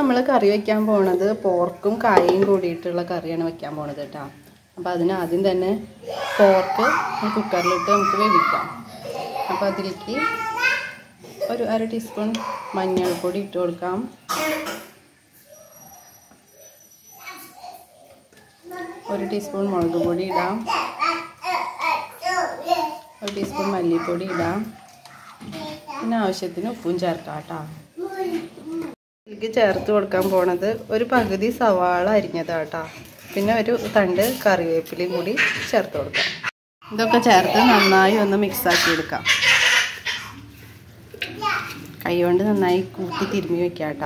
നമ്മൾ കറി വെക്കാൻ പോണത് പോർക്കും കായയും കൂടിയിട്ടുള്ള കറിയാണ് വെക്കാൻ പോണത് കേട്ടോ അപ്പോൾ അതിന് ആദ്യം തന്നെ പോർക്ക് കുക്കറിലിട്ട് നമുക്ക് വേവിക്കാം അപ്പോൾ അതിലേക്ക് ഒരു അര ടീസ്പൂൺ മഞ്ഞൾപ്പൊടി ഇട്ട് കൊടുക്കാം ഒരു ടീസ്പൂൺ മുളക് പൊടി ഇടാം ഒരു ടീസ്പൂൺ മല്ലിപ്പൊടി ഇടാം പിന്നെ ആവശ്യത്തിന് ഉപ്പും ചേർക്കാം കേട്ടോ ഇതിലേക്ക് ചേർത്ത് കൊടുക്കാൻ പോണത് ഒരു പകുതി സവാള അരിഞ്ഞതാട്ടോ പിന്നെ ഒരു തണ്ട് കറിവേപ്പിലയും കൂടി ചേർത്ത് കൊടുക്കാം ഇതൊക്കെ ചേർത്ത് നന്നായി ഒന്ന് മിക്സ് ആക്കി എടുക്കാം കൈ കൊണ്ട് നന്നായി കൂട്ടി തിരുമ്മി വെക്കാം കേട്ടോ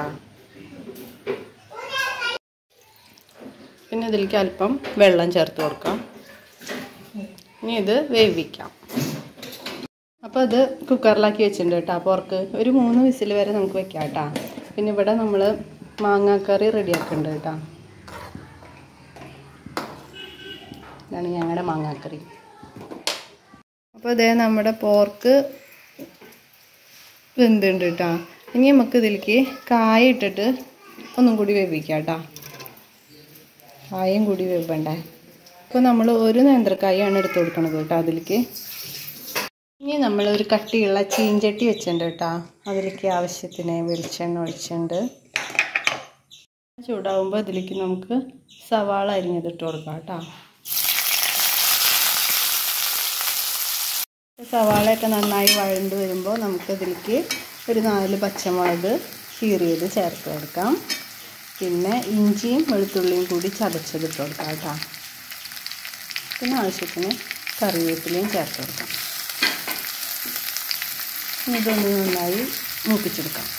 പിന്നെ ഇതിലേക്ക് അല്പം വെള്ളം ചേർത്ത് കൊടുക്കാം ഇനി ഇത് വേവിക്കാം അപ്പോൾ ഇത് കുക്കറിലാക്കി വെച്ചിട്ടുണ്ട് കേട്ടോ പുറക്ക് ഒരു മൂന്ന് വിസിൽ വരെ നമുക്ക് വെക്കാം കേട്ടോ പിന്നെ ഇവിടെ നമ്മൾ മാങ്ങാക്കറി റെഡിയാക്കുന്നുണ്ട് കേട്ടോ ഇതാണ് ഞങ്ങളുടെ മാങ്ങാക്കറി അപ്പോൾ ഇതേ നമ്മുടെ പോർക്ക് വെന്തുണ്ട് കേട്ടോ ഇനി നമുക്ക് ഇതിലേക്ക് കായ ഇട്ടിട്ട് ഒന്നും കൂടി വേവിക്കാം കേട്ടോ കായും കൂടി വേവണ്ടേ അപ്പോൾ നമ്മൾ ഒരു നേന്ത്രക്കായാണ് എടുത്ത് കൊടുക്കണത് കേട്ടോ അതിലേക്ക് ഇനി നമ്മൾ ഒരു കട്ടിയുള്ള ചീഞ്ചട്ടി വെച്ചിട്ടുണ്ട് കേട്ടോ അതിലേക്ക് ആവശ്യത്തിന് വെളിച്ചെണ്ണ ഒഴിച്ചിട്ടുണ്ട് ചൂടാവുമ്പോൾ അതിലേക്ക് നമുക്ക് സവാള അരിഞ്ഞതിട്ട് കൊടുക്കാം കേട്ടോ സവാളയൊക്കെ നന്നായി വഴണ്ട് വരുമ്പോൾ നമുക്ക് ഇതിലേക്ക് ഒരു നാല് പച്ചമുളക് കീറിയത് ചേർത്ത് കൊടുക്കാം പിന്നെ ഇഞ്ചിയും വെളുത്തുള്ളിയും കൂടി ചതച്ചതിട്ട് കൊടുക്കാം കേട്ടോ പിന്നെ ആവശ്യത്തിന് കറിവേപ്പിലയും ചേർത്ത് കൊടുക്കാം ഇതൊന്ന് നന്നായി മൂപ്പിച്ചെടുക്കാം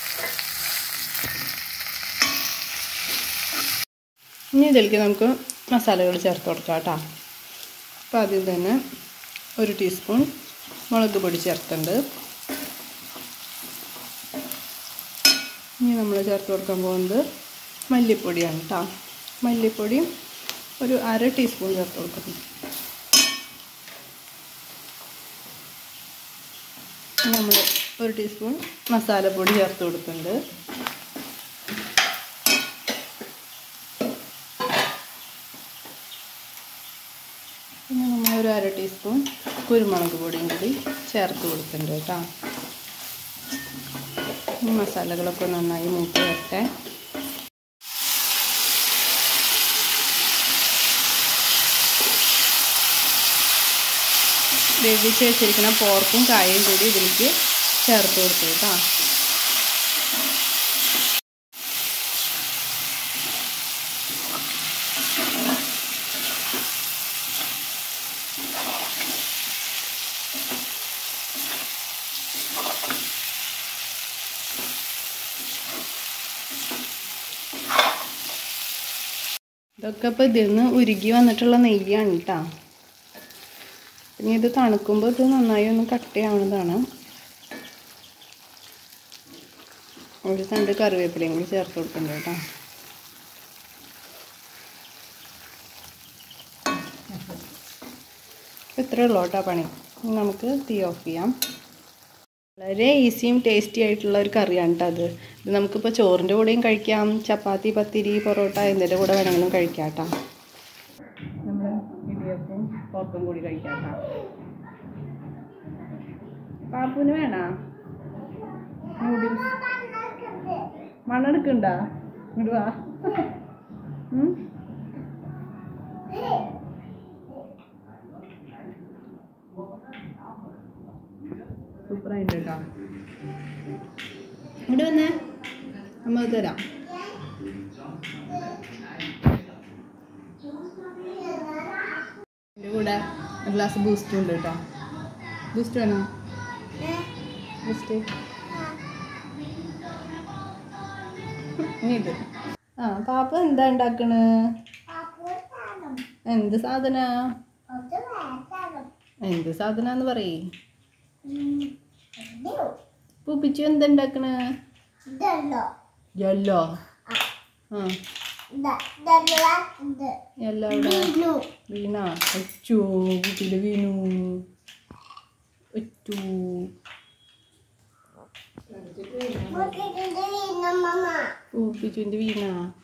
ഇനി ഇതിലേക്ക് നമുക്ക് മസാലകൾ ചേർത്ത് കൊടുക്കാം കേട്ടോ അപ്പോൾ ആദ്യം തന്നെ ഒരു ടീസ്പൂൺ മുളക് പൊടി ചേർത്തുണ്ട് ഇനി നമ്മൾ ചേർത്ത് കൊടുക്കാൻ പോകുന്നത് മല്ലിപ്പൊടിയാണ് കേട്ടോ മല്ലിപ്പൊടിയും ഒരു അര ടീസ്പൂൺ ചേർത്ത് കൊടുക്കുന്നു നമ്മൾ ഒരു ടീസ്പൂൺ മസാലപ്പൊടി ചേർത്ത് കൊടുക്കുന്നുണ്ട് പിന്നെ നമ്മൾ ഒരു അര ടീസ്പൂൺ കുരുമുളക് പൊടിയും കൂടി ചേർത്ത് കൊടുക്കുന്നുണ്ട് കേട്ടോ ഈ മസാലകളൊക്കെ നന്നായി മൂട്ടി വരട്ടെ വേവിച്ച് വെച്ചിരിക്കുന്ന പോർക്കും കായയും കൂടി ഇതിലേക്ക് ചേർത്ത് കൊടുത്തു കേട്ടോ ഇതൊക്കെ ഇപ്പോൾ ഇതിൽ നിന്ന് ഉരുകി വന്നിട്ടുള്ള നെയ്യാണ് കേട്ടോ പിന്നെ ഇത് തണുക്കുമ്പോൾ ഇത് നന്നായി ഒന്ന് കട്ടിയാവുന്നതാണ് ഒരു തണ്ട് കറിവേപ്പിലയും കൂടി ചേർത്ത് കൊടുക്കുന്നുണ്ട് കേട്ടോ ഇത്രയേ ഉള്ളൂ കേട്ടോ പണി ഇനി നമുക്ക് തീ ഓഫ് ചെയ്യാം വളരെ ഈസിയും ടേസ്റ്റി ആയിട്ടുള്ള ഒരു കറിയാണ് കേട്ടോ അത് ഇത് നമുക്കിപ്പോൾ ചോറിൻ്റെ കൂടെയും കഴിക്കാം ചപ്പാത്തി പത്തിരി പൊറോട്ട എന്തിൻ്റെ കൂടെ വേണമെങ്കിലും കഴിക്കാം കേട്ടോ നമ്മൾ ഇടിയപ്പം പോർക്കും കൂടി കഴിക്കാം കേട്ടോ പാപ്പുന് വേണ നൂഡിൽസ് മണ്ണെടുക്കണ്ട ഇങ്ങോട്ട് വാ ഉം? സൂപ്പറായിട്ട് കേട്ടോ ഇങ്ങോട്ട് വന്നേ അമ്മ ഇത് തരാം എൻ്റെ കൂടെ ഒരു ഗ്ലാസ് ബൂസ്റ്റ് ഉണ്ട് കേട്ടോ ബൂസ്റ്റ് വേണോ ബൂസ്റ്റ് ഇനി ഇത് ആ പാപ്പ എന്താ ഉണ്ടാക്കണ് എന്ത് സാധന എന്ത് സാധനാന്ന് പറയേ പൂപ്പിച്ചു എന്താ ഉണ്ടാക്കണ് യെല്ലോ ആ യെല്ലോ അവിടെ വീണ അച്ചു കുട്ടിയുടെ വീണു അച്ചു ഓ ബിജുവിൻ്റെ വീണ